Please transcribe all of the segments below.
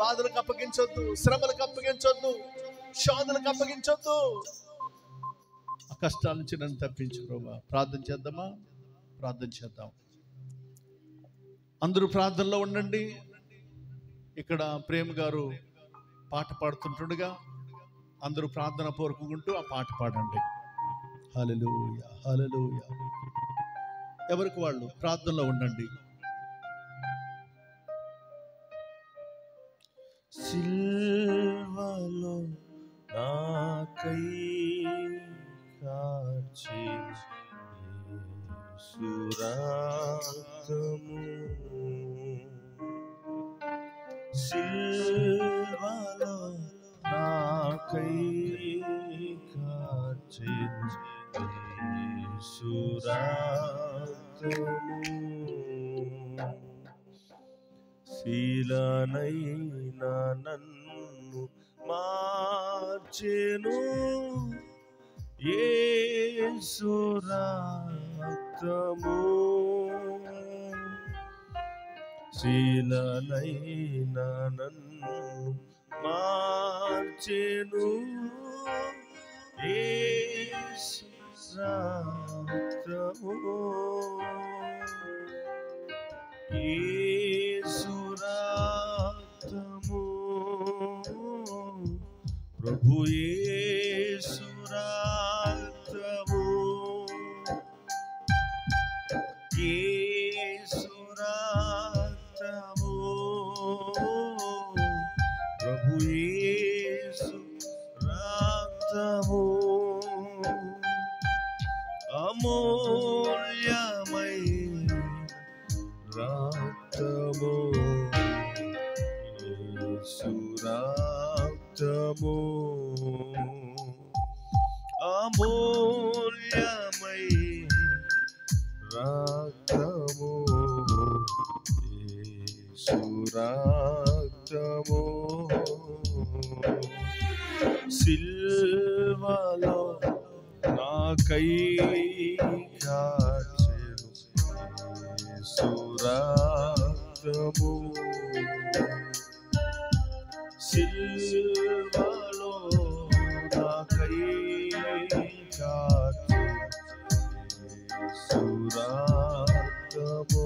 బాధలకు అప్పగించొద్దు శ్రమలకు అప్పగించొద్దు శోధనకు అప్పగించొద్దు ఆ కష్టాల నుంచి నన్ను తప్పించు ప్రభా ప్రార్థన చేద్దామా ప్రార్థన చేద్దాం అందరూ ప్రార్థనలో ఉండండి ఇక్కడ ప్రేమ గారు పాట పాడుతుంటుండగా అందరూ ప్రార్థన పూర్వకుంటూ ఆ పాట పాడండి హల్లెలూయ హల్లెలూయ ఎవరికి వాళ్ళు ప్రార్థనలో ఉండండి సిల్వలో నాకై కాచి సురాతము సిల్వలో నాకై కాచి సురాతము శీలనైనా నన్ను మార్చెను ఏసురాతము శీలనైనా నన్ను మార్చెను ఏసురాతము ఏసురాతము ప్రభు ఏసురాతము ఏసురాతము ప్రభు ఏసురాతము అమూల్యమై రాతము సురాతము అమూల్యమై రాతము సురాతము సిల్వలో నాకై కాచెను సురాతము సిల్వలో నాకై కాచెను సురాతము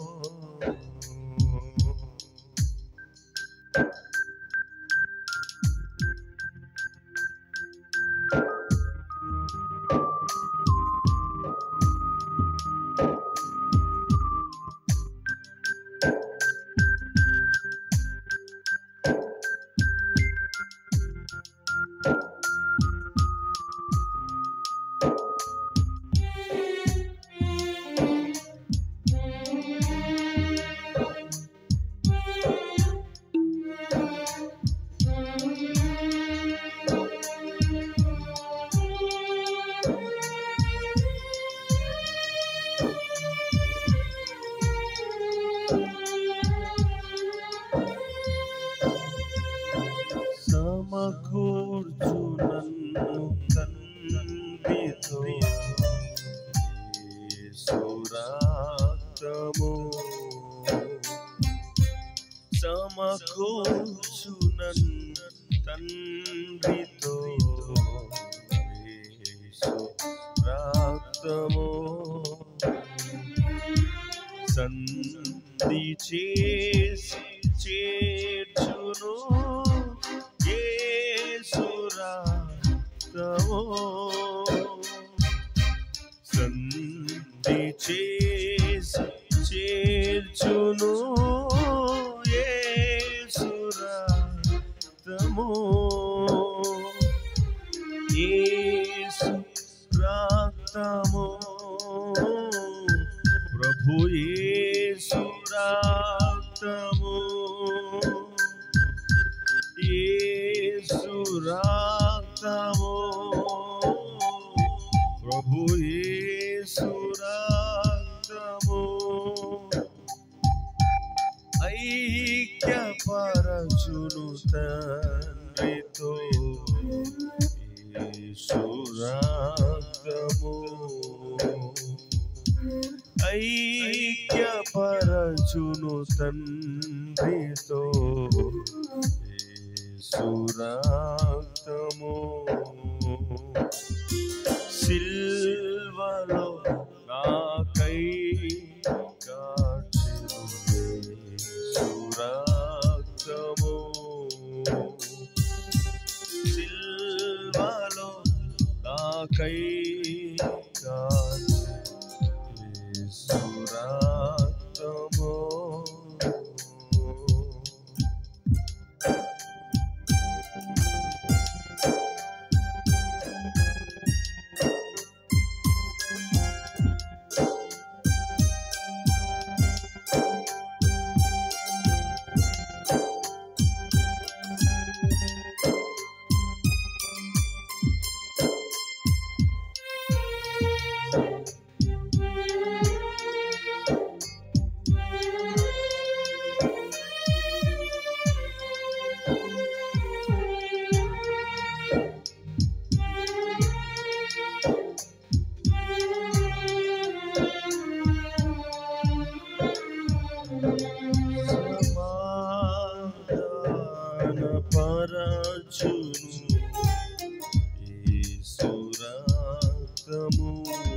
సమకూర్చు నన్ను తండ్రితో సురాతము సమకూర్చు నన్ను తండ్రితో సురాతము సంధి చేసి చేర్చును యేసురాతము సంధి చేసి చేర్చును యేసురాతము యేసు రాతము ప్రభు యేసు రాతము యేసు రాతము ప్రభు యేసు రాతము ఐక్యపరచును తండ్రితో యేసు రాతము ఐక్యపరచును తండ్రితో యేసురాక్తము సిల్వలో నాకై కాచెను యేసురాక్తము సిల్వలో నాకై కాచెను యేసురాక్తము సమాధాన పరచును యేసురాక్తము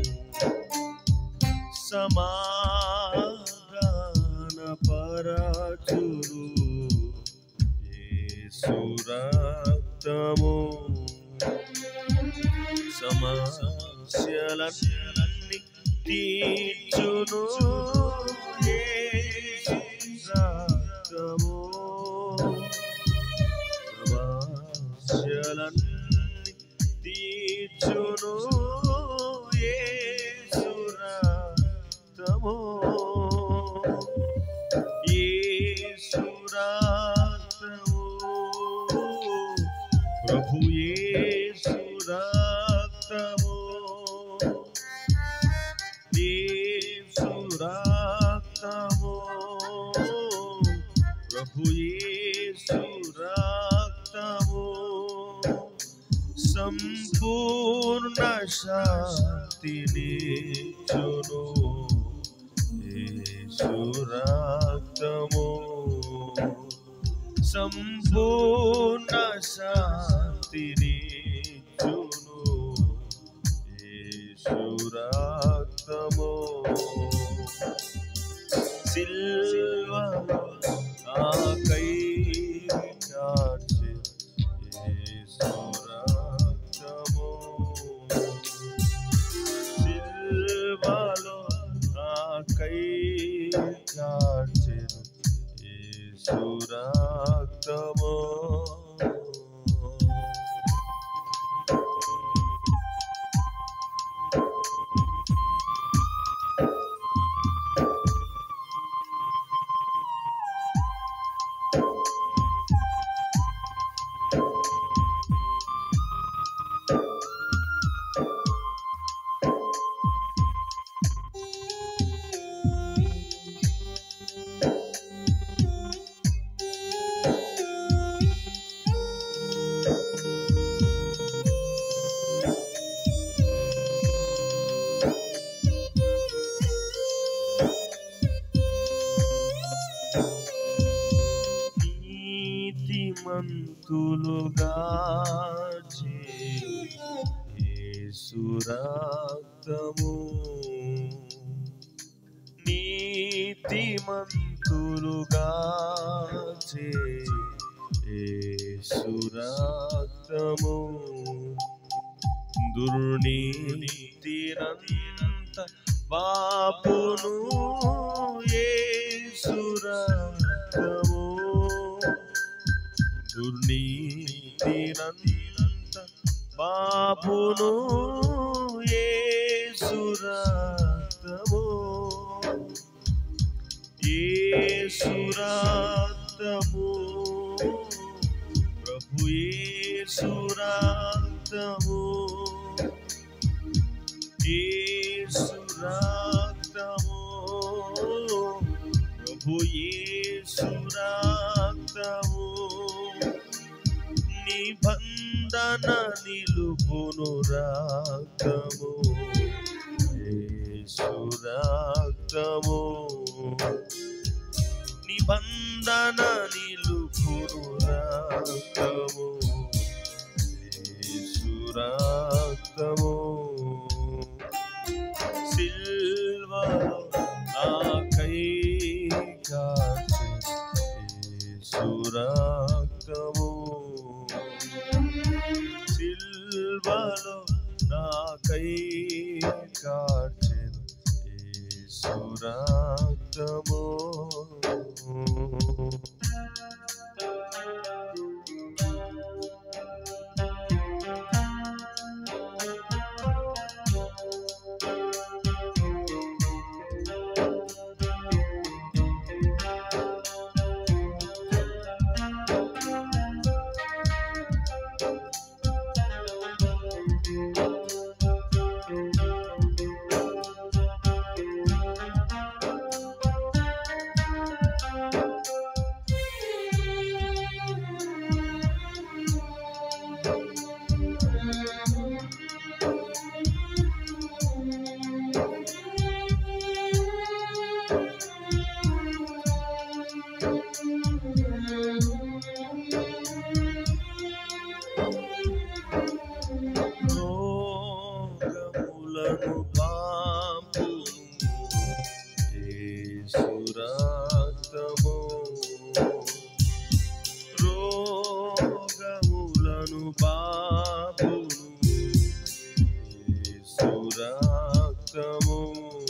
సమాధాన పరచును యేసురాక్తము సమస్యలన్నీ తీర్చును యేసురాక్తము సమస్యలన్నీ తీర్చును యేసురాక్తము యేసురాక్తము ప్రభు యేసురాక్తము యేసురాక్తము ప్రభు యేసురాక్తము సంపూర్ణ శాంతిని చును యేసురాక్తము సంపూర్ణ శాంతిని చును యేసురాక్తము సిల్వలో ఆకై కాచే యేసురాక్తము సిల్వలో ఆకై కాచెను యేసురాక్తము నీతిమంతులుగా యేసురాక్తము నీతిమంతులుగా యేసురాక్తము దుర్నీతిరంత బాపును యేసురాక్తము దుర్నీతినంత బాపును యేసురాక్తము యేసురాక్తము ప్రభు యేసురాక్తము యేసురాక్తము ప్రభు యేసురాక్తము నిబంధన నిలుపును రాక్తము యేసురాక్తము నిబంధన నిలుపును రాక్తము సురక్తము సిల్వలో నాకై కార్చెను సురక్తము రోగములను పాపును యేసురక్తము రోగములను పాపును యేసురక్తము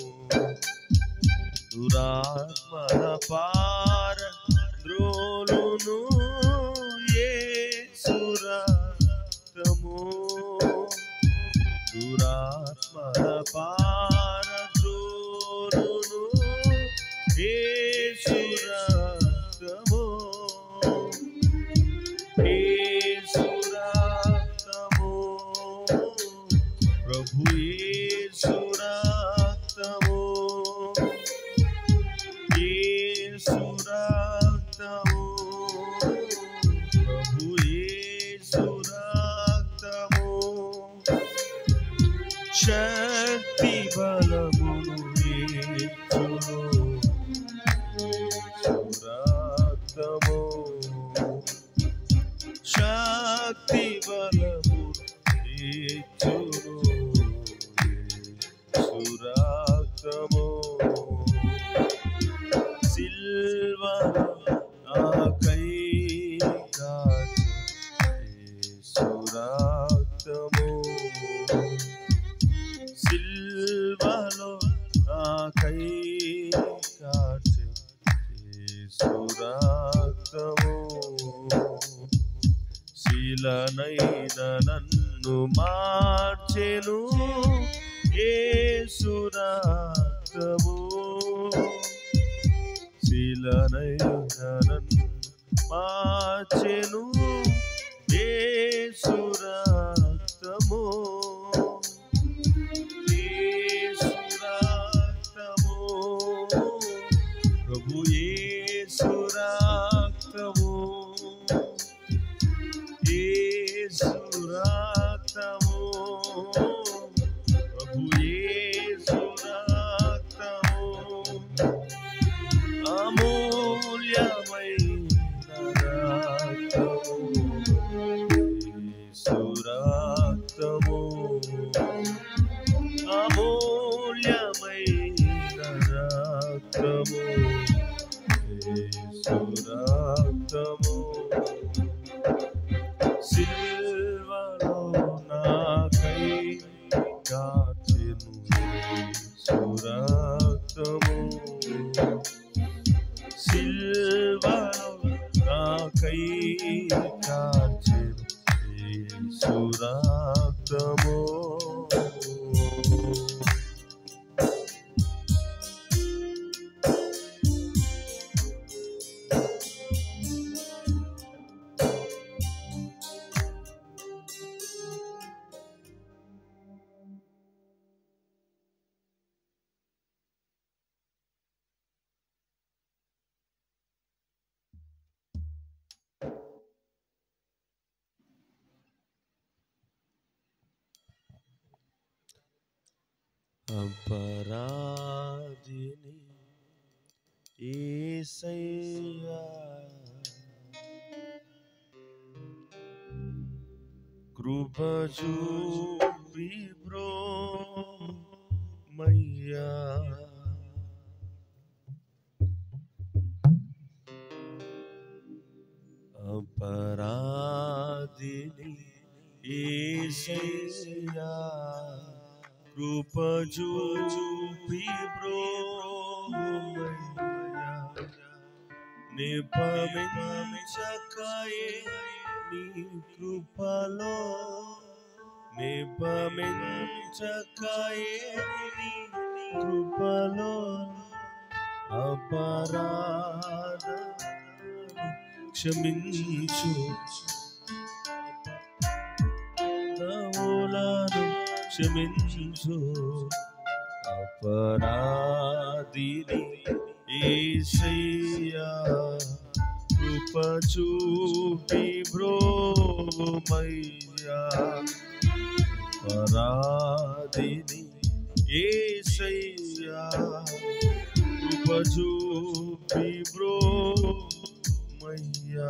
దురాత్మల పార ద్రోలును యేసురక్తము దురాత్మల పారద్రోలును యేసురక్తము యేసురక్తము ప్రభు యేసురక్తము యేసురక్తము ప్రభు యేసురక్తము శక్తి బలమును ఇచ్చును సురక్తము శక్తి బలము ఇచ్చును సురక్తము సిల్వను నాకై కాచు సురక్తము సిల్వలో నాకై కాచు సురక్తము శీలనైన నన్ను మార్చెను ఏ సురక్తము శీలనైన నన్ను మార్చెను ఏ సురక్తము యేసురక్తము ప్రభు యేసురక్తము యేసురక్తము ప్రభు యేసురక్తము అమూల్యమైన రక్తము యేసురక్తము అమూల్యమైన రక్తము యేసురక్తము సిల్వలో నాకై కాచెను యేసురక్తము సిల్వలో నాకై కాచెను యేసురక్తము అపరాధిని ఏసయ్యా కృప చూపి బ్రో మయ్యా అపరాధిని ఏసయ్యా కృప చూపి బ్రోమయ్యా నిపమించకయే నీ కృపలో నిపమించకయే నీ కృపలో అపరాధ క్షమించు దవులను క్షమించు అపరాధిని ఏసయ్యా కృప చూపి బ్రోమయ్యా అపరాధిని ఏసయ్యా కృప చూపి బ్రోమయ్యా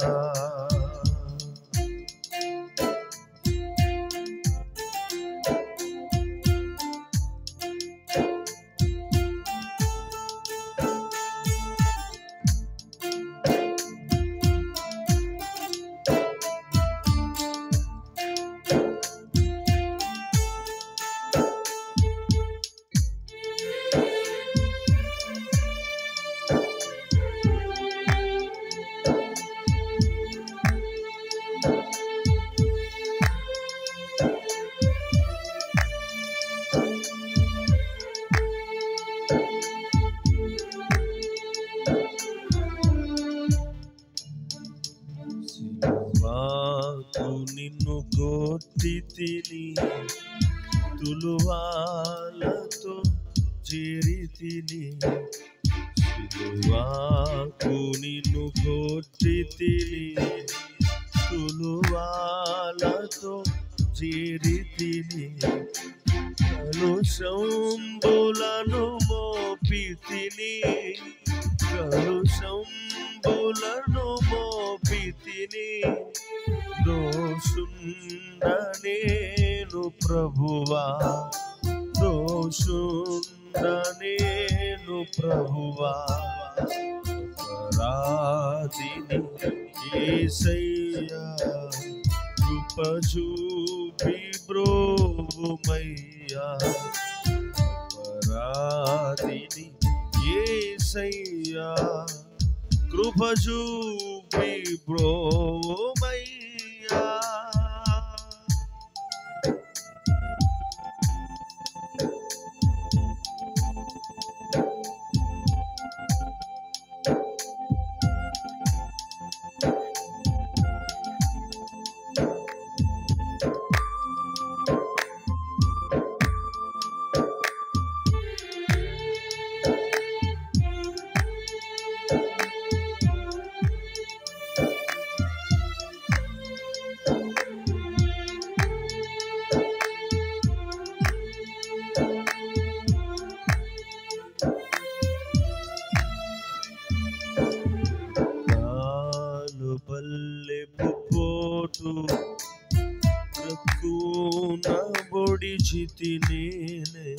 సిలువాకు నిన్ను కొట్టి తిని తులువాలతో చేరి తిని సిలువాకు నిన్ను కొట్టి తిని తులువాలతో చేరి తిని కలుషంబులను మోపి తిని కలుషంబులను మోపి తిని దోషుండ నేను ప్రభువా దోషుండ నేను ప్రభువా అపరాధిని ఏసయ్యా కృప చూపి బ్రోమయ్యా అపరాధిని ఏసయ్యా కృప చూపి బ్రోమయ్యా కాలు పల్లె పుపోటు రక్కున బొడి చితి నేనే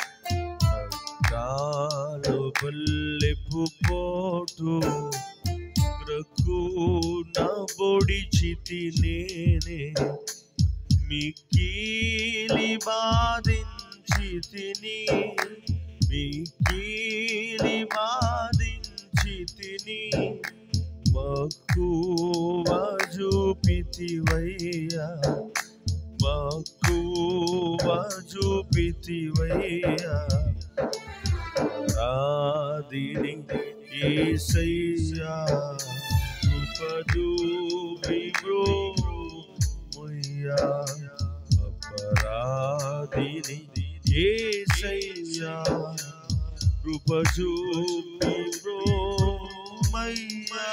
కాలు పల్లె పుపోటు రక్కున బొడి చితి నేనే మిక్కీలి బాధించి తిని మిక్కీలి బాధించి తిని మక్కువ చూపితివయ్యా మక్కువ చూపితివయ్యా రాదిని ఏసయ్యా కృప చూపి బ్రోమయ్యా అపరాధిని ఏసయ్యా కృప చూపి బ్రోమయ్యా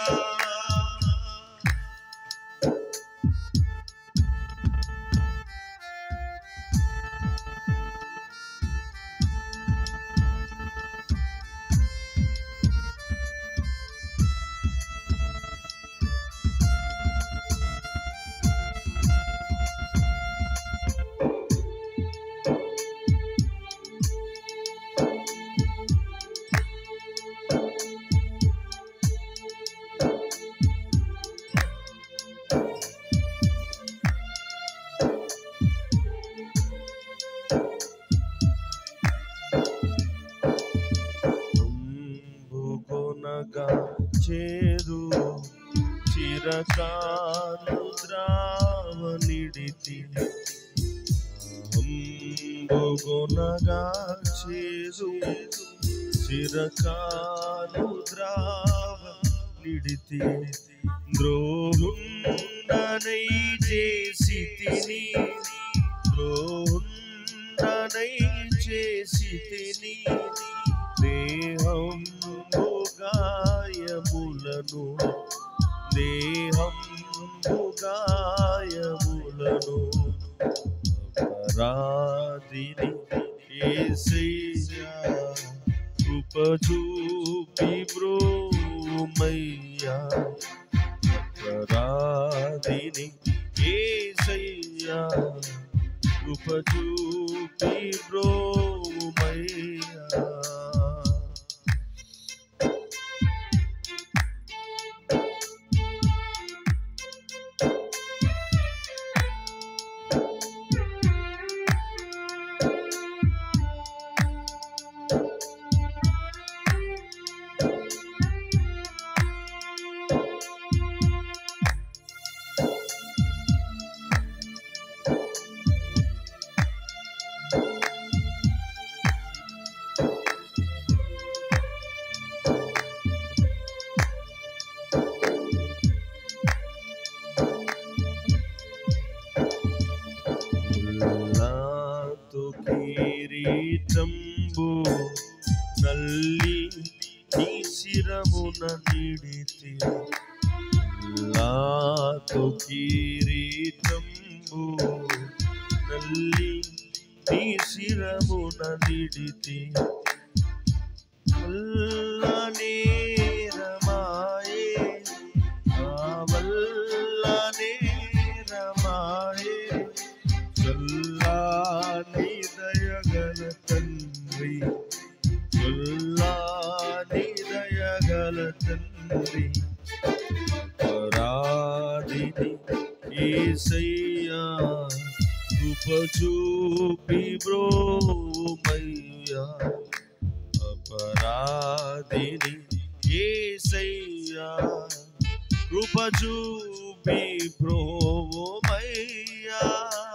చిరకాలు ద్రావనిడితి అంబుగొనగా చేదు చిరకాలు ద్రావ నిడితి ద్రోహుండనై చేసి తిని ద్రోహుండనై చేసి తిని దేహం గాయములను దేహం గాయములను అపరాధిని ఏసయ్యా కృప చూపి బ్రోమయ్యా అపరాధిని ఏసయ్యా కృప చూపి బ్రోమయ్యా ముల్లాతో కిరీటంబు నల్లి నీ శిరమున నిడితి ముల్లాతో కిరీటంబు నల్లి నీ శిరమున నిడితి వల్ల నేరమాయే ఆ వల్ల నేరమాయే చల్లాని దయగల తండ్రి చల్లాని దయగల తండ్రి పరాదిని ఏసయ్యా కృప చూపి బ్రోమయ్యా అపరాధిని ఏసయ్యా కృప చూపి బ్రోమయ్యా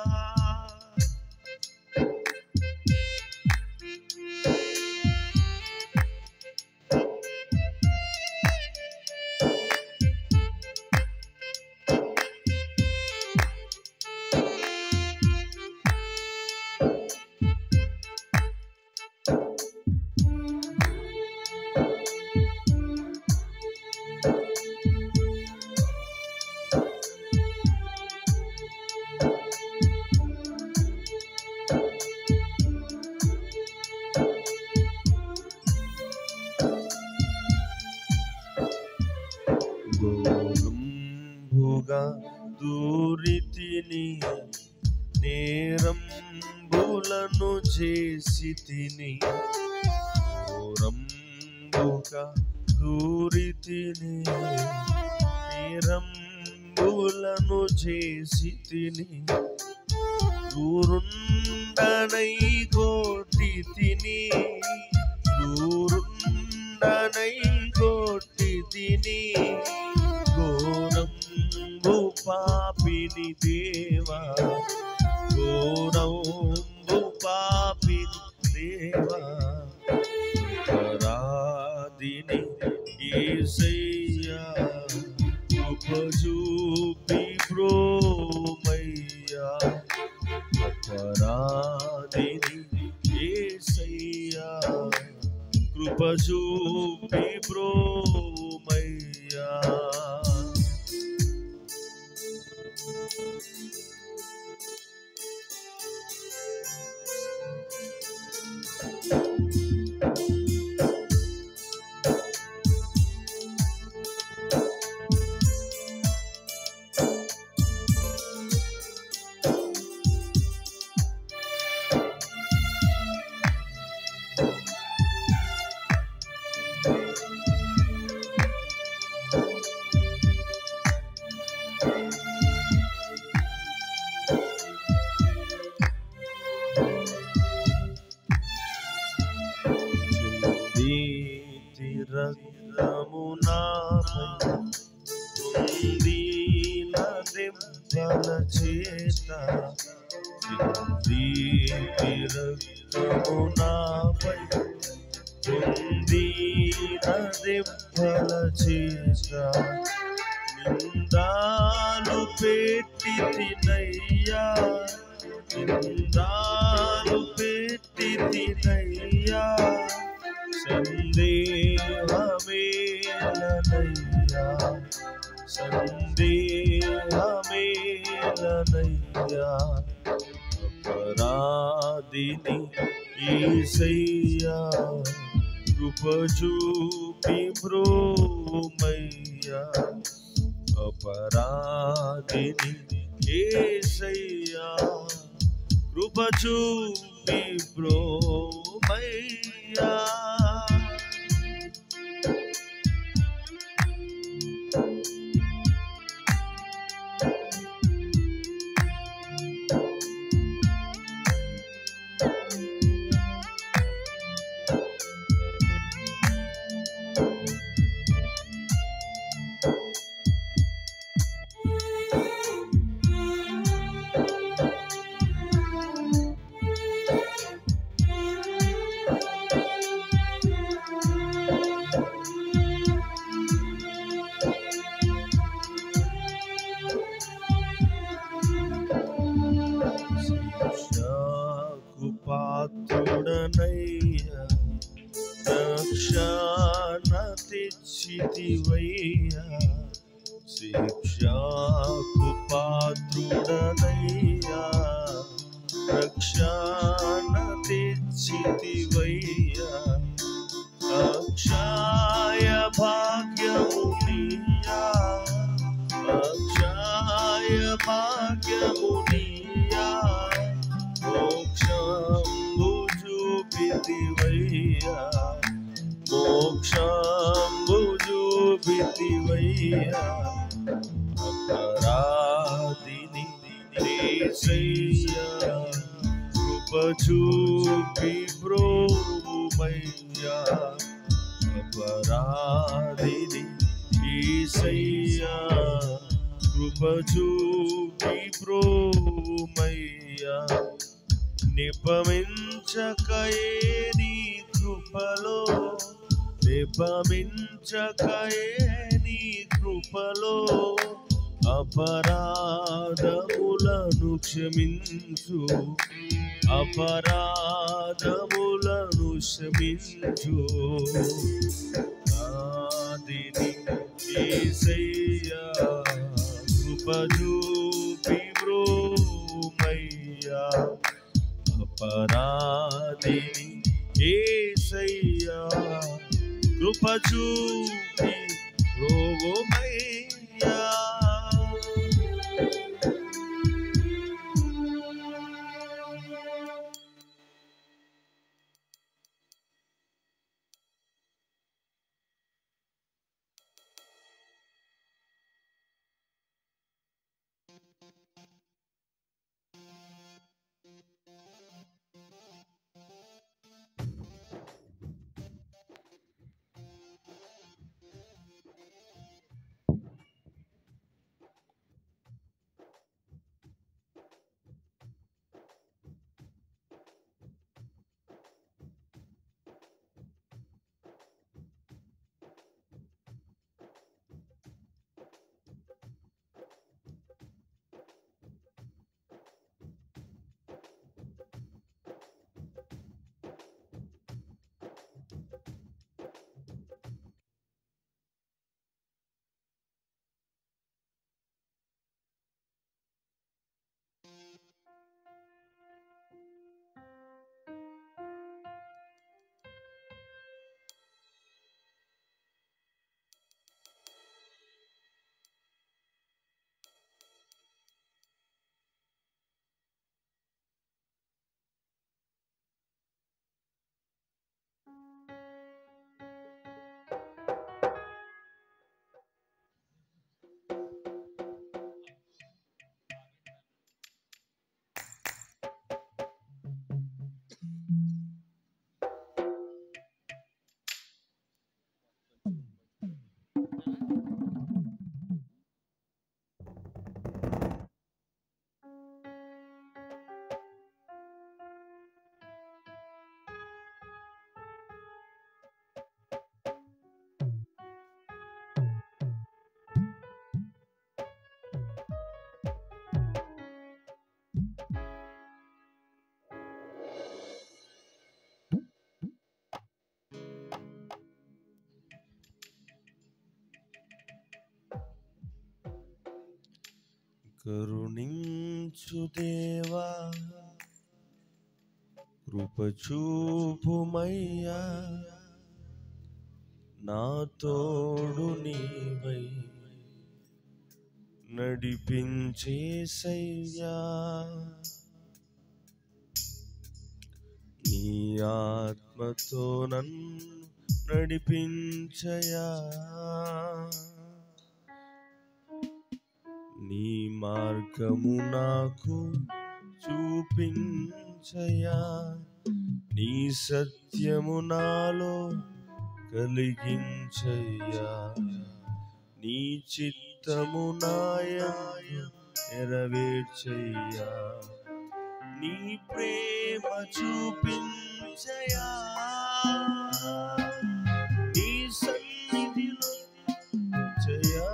గోలంబుగా దూరితిని నేరంబులను చేసి తిని ఘోరంబుగా దూరితిని నేరంబులను చేసి తిని దూరుండనై కోటి తిని దూరుండనై కోటి తిని ఘోరంబు పాపిని దేవా ఘోరంబు పాపిని దేవా పరాదిని ఏసయ్యా ఉపజూపి బ్రోమయ్యా అపరాధిని ఏసయ్యా కృప చూపి బ్రోమయ్యా దెబ్బల చేత సింధీటి రక్తము నాపై పొందిన దెబ్బల చేత నిందాలు పెట్టి తినయ్యా నిందాలు పెట్టి తినయ్యా సందేహమేలనయ్యా సందేహమేలనయ్యా అపరాధిని ఈసయ్యా కృపచూపి బ్రోమయ్యా అపరాధిని ఏసయ్యా కృపచూపి బ్రోమయ్యా శిక్షకు పాత్రుడనయ్యా రక్షణ తెచ్చితివయ్యా శిక్షకు పాత్రుడనయ్యా రక్షణ తెచ్చితివయ్యా అక్షాయ భాగ్యము నీయా అక్షాయ భాగ్యము నీయా మోక్షంబు చూపితివయ్యా మోక్షంబు చూపితివయ్యా అపరాధిని యేసయ్యా కృప చూపి బ్రోమయ్యా అపరాధిని యేసయ్యా కృప చూపి బ్రోమయ్యా నిపమించకయే నీ కృపలో నిపమించకయే నీ కృపలో అపరాధములను క్షమించు అపరాధములను క్షమించు ఆదిని ఏసయ్యా కృపజూపి బ్రోమయ్యా అపరాధిని ఏసయ్యా కృపజూపి బ్రోమయ్యా కరుణించు దేవా కృపచూపుమయ్యా నా తోడు నీవై నడిపించేసయ్యా నీ ఆత్మతో నన్ను నడిపించయా నీ మార్గము నాకు చూపించయా నీ సత్యము నాలో కలిగించయ్యా నీ చిత్తము నాయందు నెరవేర్చయ్యా నీ ప్రేమ చూపించయా నీ సన్నిధిలో జయా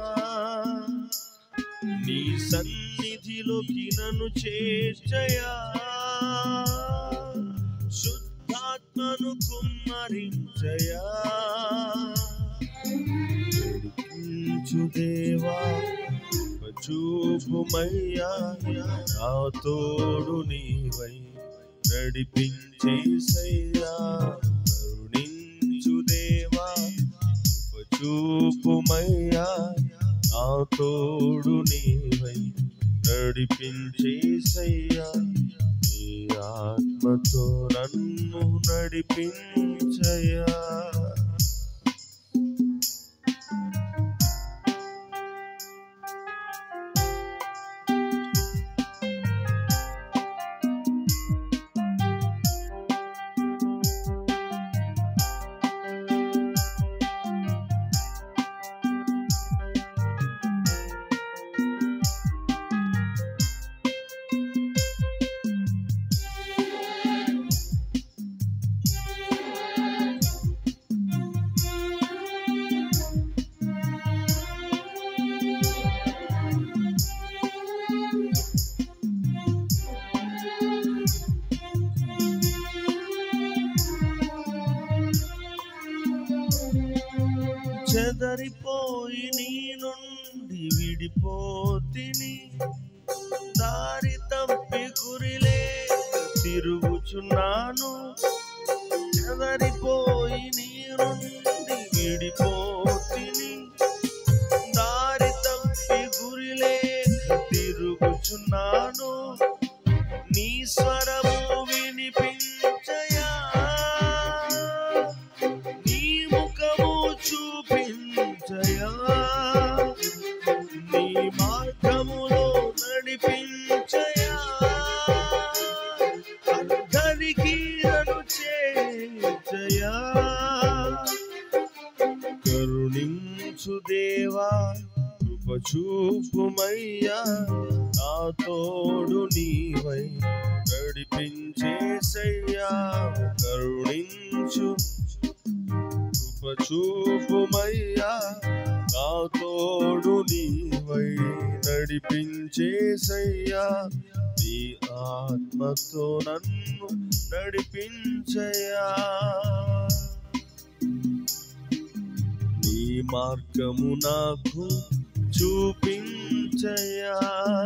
నీ సన్నిధిలోకి నన్ను చేర్చయా శుద్ధాత్మను కుమ్మరించయా నడిపించు దేవా చూపుమయ్యా నా తోడు నీవై నడిపించేసయ్యా కరుణించు దేవా చూపుమయ్యా నా తోడు నీవై నడిపించేసయ్యా నీ ఆత్మతో నన్ను నడిపించయా చెదరిపోయి నీ నుండి విడిపోతిని దారి తప్పి గురిలే తిరుగుచున్నాను చెదరిపోయి నీ నుండి విడిపోతిని దారి తప్పి గురిలే తిరుగుచున్నాను నీ స్వరము వినిపించయా నీ ముఖము చూపించయా నీ మార్గములో నడిపించయా అందరికీ నన్ను చేర్చయా కరుణించు దేవా కృప చూపుమయ్యా నా తోడు నీవై నడిపించేసయ్యా కరుణించు కృప చూపుమయ్యా నా తోడు నీవై నడిపించేసయ్యా నీ ఆత్మతో నన్ను నడిపించయా నీ మార్గము నాకు చూపించయా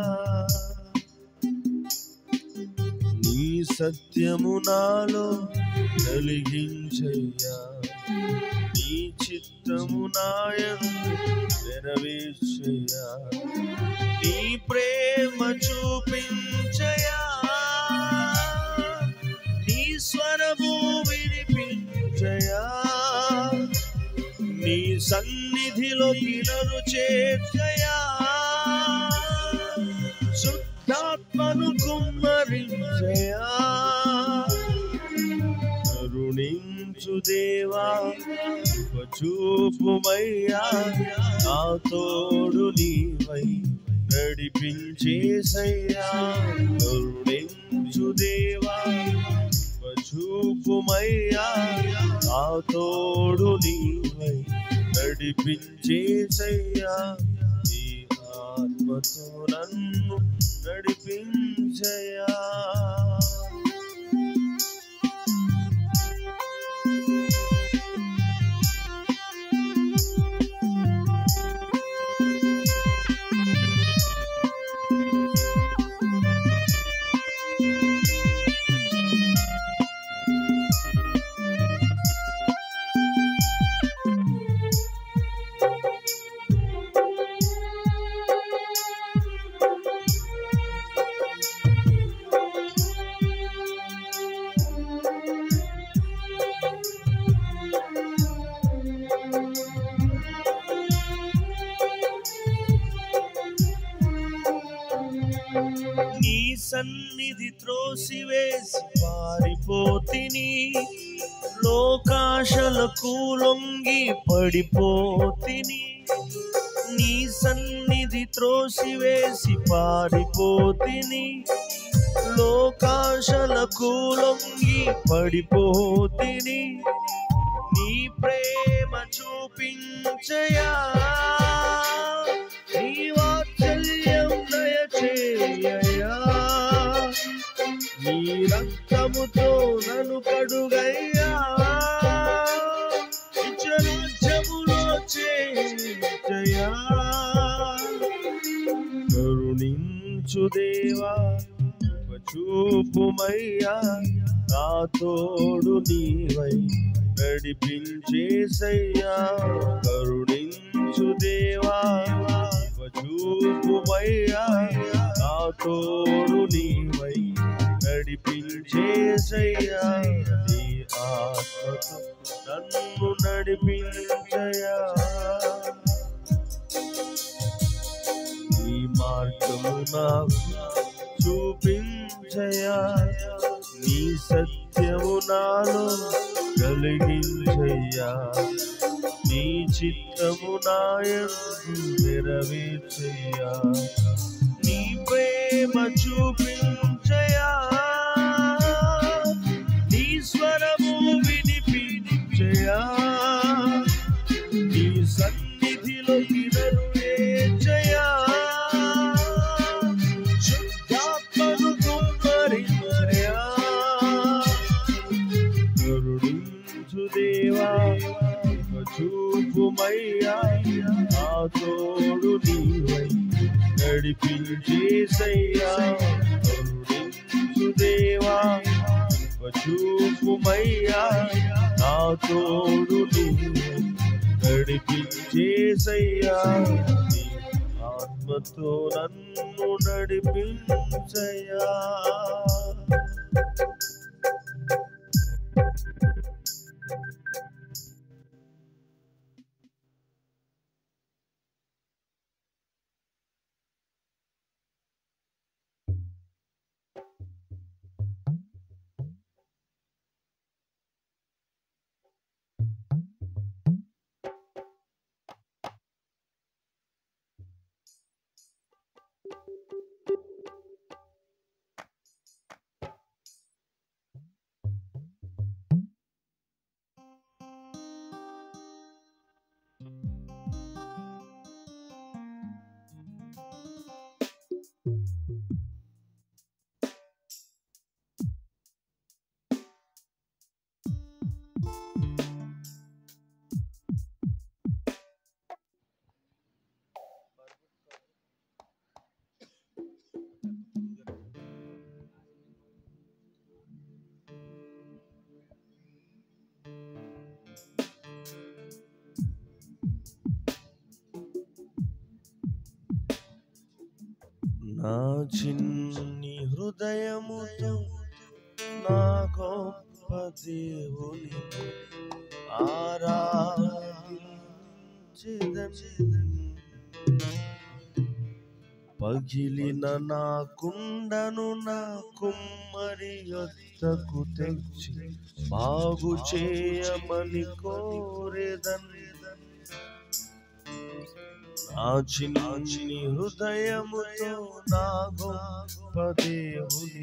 నీ సత్యము నాలో కలిగించయ్యా నీ చిత్తము నాయందు నెరవేర్చయ్యా నీ ప్రేమ చూపించయా నీ స్వరము వినిపించయా నీ సన్నిధిలోకి నన్ను చేర్చయా శుద్ధాత్మను కుమ్మరించయా కరుణించు దేవా కృప చూపుమయ్యా నా తోడు నీవై నడిపించేసయ్యా కరుణించు దేవా కృప చూపుమయ్యా నా తోడు నీవై నడిపించేసయ్యా నీ ఆత్మతో నన్ను నడిపించయా నీ సన్నిధి త్రోసివేసి పారిపోతిని లోకాశలకు లొంగి పడిపోతిని నీ సన్నిధి త్రోసివేసి పారిపోతిని లోకాశలకు లొంగి పడిపోతిని నీ ప్రేమ చూపించయా నీ వాత్సల్యం దయచేయయా నీ రక్తముతో నన్ను కడుగయ్యా నిత్యరాజ్యములో చేర్చయా కరుణించు దేవా చూపుమయ్యా నా తోడు నీవై నడిపించేసయ్యా కరుణించు దేవా చూపుమయ్యా నా తోడు నీవై నడిపించేసయ్యా నీ ఆత్మతో నన్ను నడిపించయా ఈ మార్గము నాకు చూపించయా నీ సత్యము నాలో కలిగించయ్యా నీ చిత్తము నాయందు నెరవేర్చయ్యా నీ ప్రేమ చూపించయా నీ స్వరము వినిపించయా నీ సన్నిధిలోకి నరువేచయా శుద్ధాత్మను కుమ్మరించయా కరుణించు దేవా ఇక చూపుమయ్యా నా తోడు నీవై నడిపించేసయ్యా కరుణించు దేవా ఇక చూపుమయ్యా నా తోడు నీవై నడిపించేసయ్యా నీ ఆత్మతో నన్ను నడిపించయ్యా నా చిన్ని హృదయముతో నా గొప్ప దేవుని ఆరాధించెదను. పగిలిన నా కుండను నా కుమ్మరి యొద్దకు తెచ్చి బాగు చేయమని కోరెదన్ నా చిన్ని హృదయముతో నా గొప్ప దేవుని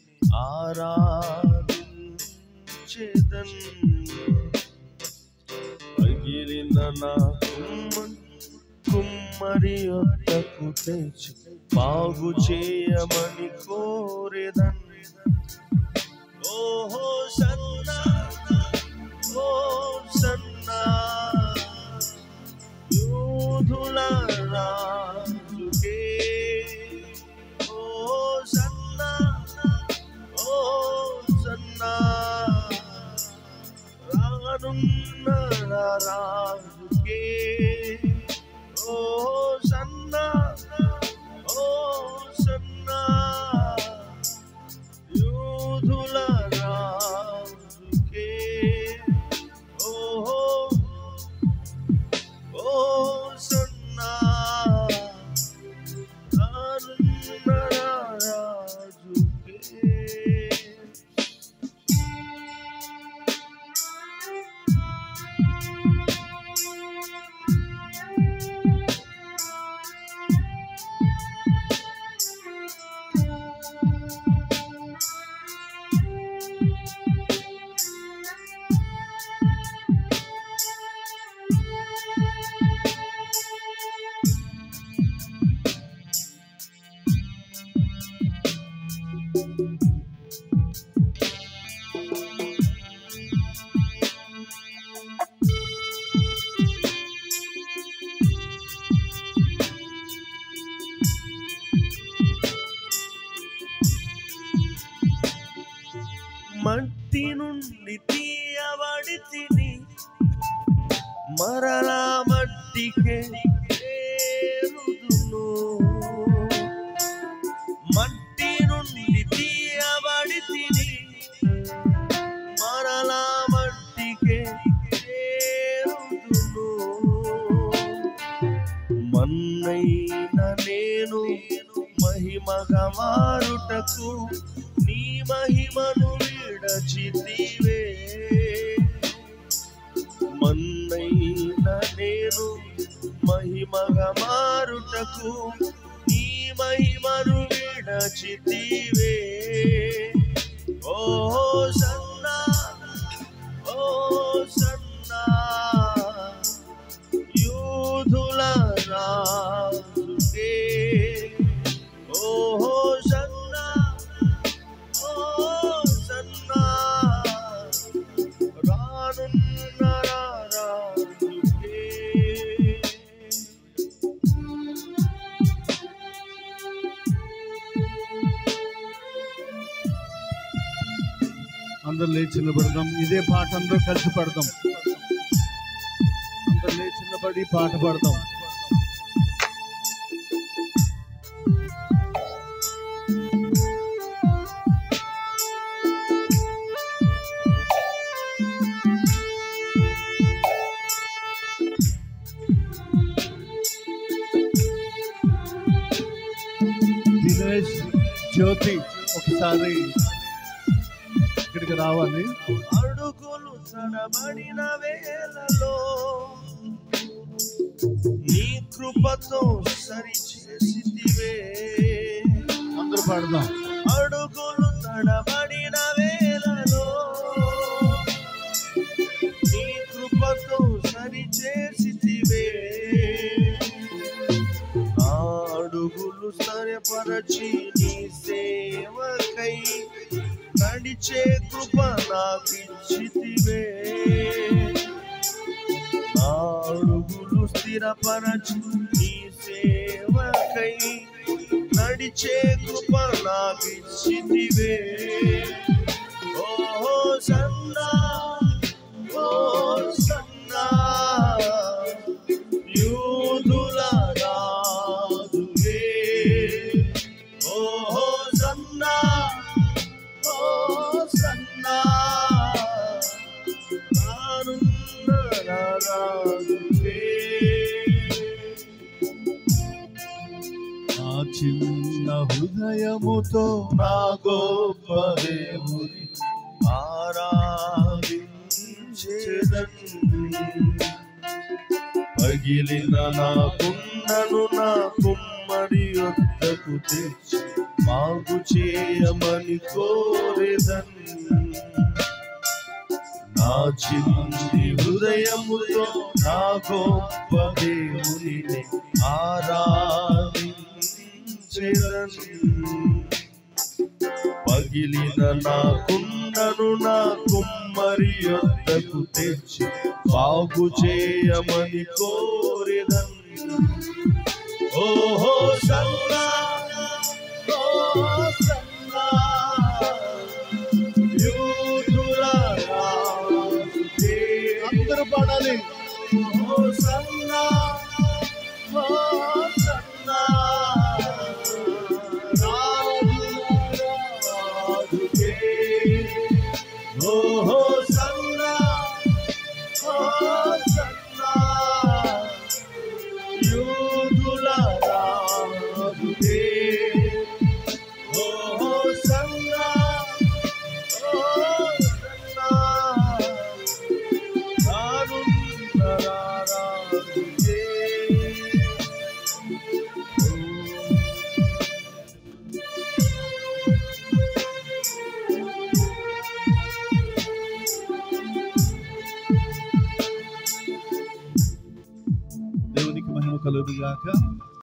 ఆరాధించెదన్ పగిలిన నా కుమ్మ కుమ్మరి వద్దకు తెచ్చి బాగు చేయమని కోరెదన్ ఓహో సన్నా ఓ సన్నా యూదుల రాజుకే ఓ సన్నా ఓ సన్నా రానున్న రాజుకే ఓ సన్నా ఓ సన్నా యూదుల రాజుకే ఓహో ఓ సన్నా రానున్న రాజుకే మట్టి నుండి తీయబడి తిని మరలా మట్టికే చేరుదును మట్టి నుండి తీయబడి తిని మరలా మట్టికే చేరుదును మన్నైన నేను మహిమగా మారుటకు నీ మహిమను విడచితివే మన్నైన నేను మహిమగా మారుటకు నీ మహిమను విడచితివే ఓ సన్నా ఓ సన్నా యూదుల రాజుకే ఓహో సన్నా ఓ సన్నా రానున్న రాజుకే అందరు లేచి నిలబడదాం ఇదే పాట అందరూ కలిసి పడదాం అందరు లేచి నిలబడి పాట పాడదాం దినేష్ జ్యోతి ఒకసారి ఇక్కడికి రావాలి అడుగులు తడబడిన వేళలో నీ కృపతో సరి చేసితివే అందరూ పాడదాం అడుగులు తడబడిన వేళలో నీ కృపతో సరి చేసితివే నా అడుగులు సరిపరచి నీ సేవకై నడిచే కృప నాకిచ్చితివే నా అడుగులు స్థిరపరచి నీ సేవకై నడిచే కృప నాకిచ్చితివే ఓ సన్నా ఓ సన్నా యూదుల రాజువే ఓ సన్నా ఓ సన్నా రానున్న రాజువే ఆ చిన్న హృదయముతో నా గొప్ప దేవుని ఆరాధించేదన్ పగిలిన నా కుండను నా కుమ్మడి వద్దకు తెచ్చి బాగు చేయమని కోరేదన్ నా చిన్ని హృదయముతో నా గొప్ప దేవుని ఆరాధించేదన్ పగిలిన నా కుండను నా కుమ్మరి యొద్దకు తెచ్చి బాగు చేయమని కోరెదన్ ఓహో సన్నా ఓ సన్నా యూదుల రాజుకే. అందరూ పాడాలి ఓ సన్నా ఓ సన్నా రాజుకే. ఓహో సన్నా ఓ సన్నా యూదుల రాజుకే. ఓహో సన్నా ఓ సన్నా రానున్న రాజుకే. దేవునికి మహిమ కలుగుగాక